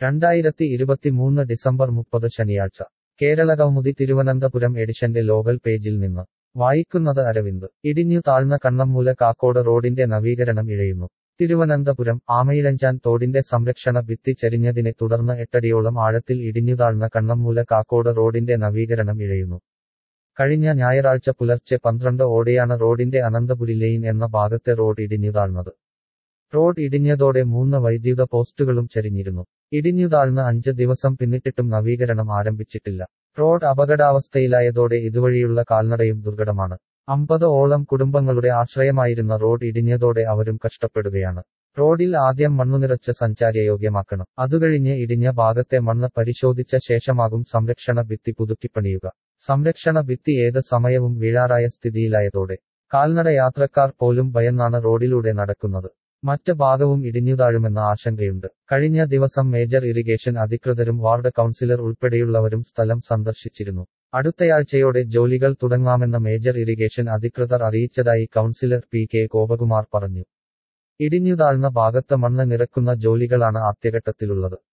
രണ്ടായിരത്തി ഇരുപത്തിമൂന്ന് ഡിസംബർ മുപ്പത് ശനിയാഴ്ച കേരളകൗമുദി തിരുവനന്തപുരം എഡിഷന്റെ ലോകൽ പേജിൽ നിന്ന് വായിക്കുന്നത് അരവിന്ദ് ഇടിഞ്ഞു താഴ്ന്ന കണ്ണമ്മൂല കാക്കോട് റോഡിന്റെ നവീകരണം ഇഴയുന്നു തിരുവനന്തപുരം ആമയിഴഞ്ചാൻ തോടിന്റെ സംരക്ഷണ ഭിത്തി ചരിഞ്ഞതിനെ തുടർന്ന് എട്ടടിയോളം ആഴത്തിൽ ഇടിഞ്ഞുതാഴ്ന്ന കണ്ണമ്മൂല കാക്കോട് റോഡിന്റെ നവീകരണം ഇഴയുന്നു കഴിഞ്ഞ ഞായറാഴ്ച പുലർച്ചെ പന്ത്രണ്ട് ഓടെയാണ് റോഡിന്റെ അനന്തപുരി ലെയിൻ എന്ന ഭാഗത്തെ റോഡ് ഇടിഞ്ഞുതാഴ്ന്നത് റോഡ് ഇടിഞ്ഞതോടെ മൂന്ന് വൈദ്യുത പോസ്റ്റുകളും ചരിഞ്ഞിരുന്നു ഇടിഞ്ഞുതാഴ്ന്ന് അഞ്ച് ദിവസം പിന്നിട്ടിട്ടും നവീകരണം ആരംഭിച്ചിട്ടില്ല റോഡ് അപകടാവസ്ഥയിലായതോടെ ഇതുവഴിയുള്ള കാൽനടയും ദുർഘടമാണ് അമ്പത് ഓളം കുടുംബങ്ങളുടെ ആശ്രയമായിരുന്ന റോഡ് ഇടിഞ്ഞതോടെ അവരും കഷ്ടപ്പെടുകയാണ് റോഡിൽ ആദ്യം മണ്ണു നിറച്ച് സഞ്ചാരയോഗ്യമാക്കണം അതുകഴിഞ്ഞ് ഇടിഞ്ഞ ഭാഗത്തെ മണ്ണ് പരിശോധിച്ച ശേഷമാകും സംരക്ഷണ ഭിത്തി പുതുക്കിപ്പണിയുക സംരക്ഷണ ഭിത്തി ഏത് സമയവും വീഴാറായ സ്ഥിതിയിലായതോടെ കാൽനട യാത്രക്കാർ പോലും ഭയന്നാണ് റോഡിലൂടെ നടക്കുന്നത് മറ്റ് ഭാഗവും ഇടിഞ്ഞുതാഴുമെന്ന ആശങ്കയുണ്ട് കഴിഞ്ഞ ദിവസം മേജർ ഇറിഗേഷൻ അധികൃതരും വാർഡ് കൗൺസിലർ ഉൾപ്പെടെയുള്ളവരും സ്ഥലം സന്ദർശിച്ചിരുന്നു അടുത്തയാഴ്ചയോടെ ജോലികൾ തുടങ്ങാമെന്ന് മേജർ ഇറിഗേഷൻ അധികൃതർ അറിയിച്ചതായി കൗൺസിലർ പി കെ ഗോപകുമാർ പറഞ്ഞു ഇടിഞ്ഞുതാഴ്ന്ന ഭാഗത്ത് മണ്ണ് നിറക്കുന്ന ജോലികളാണ് ആദ്യഘട്ടത്തിലുള്ളത്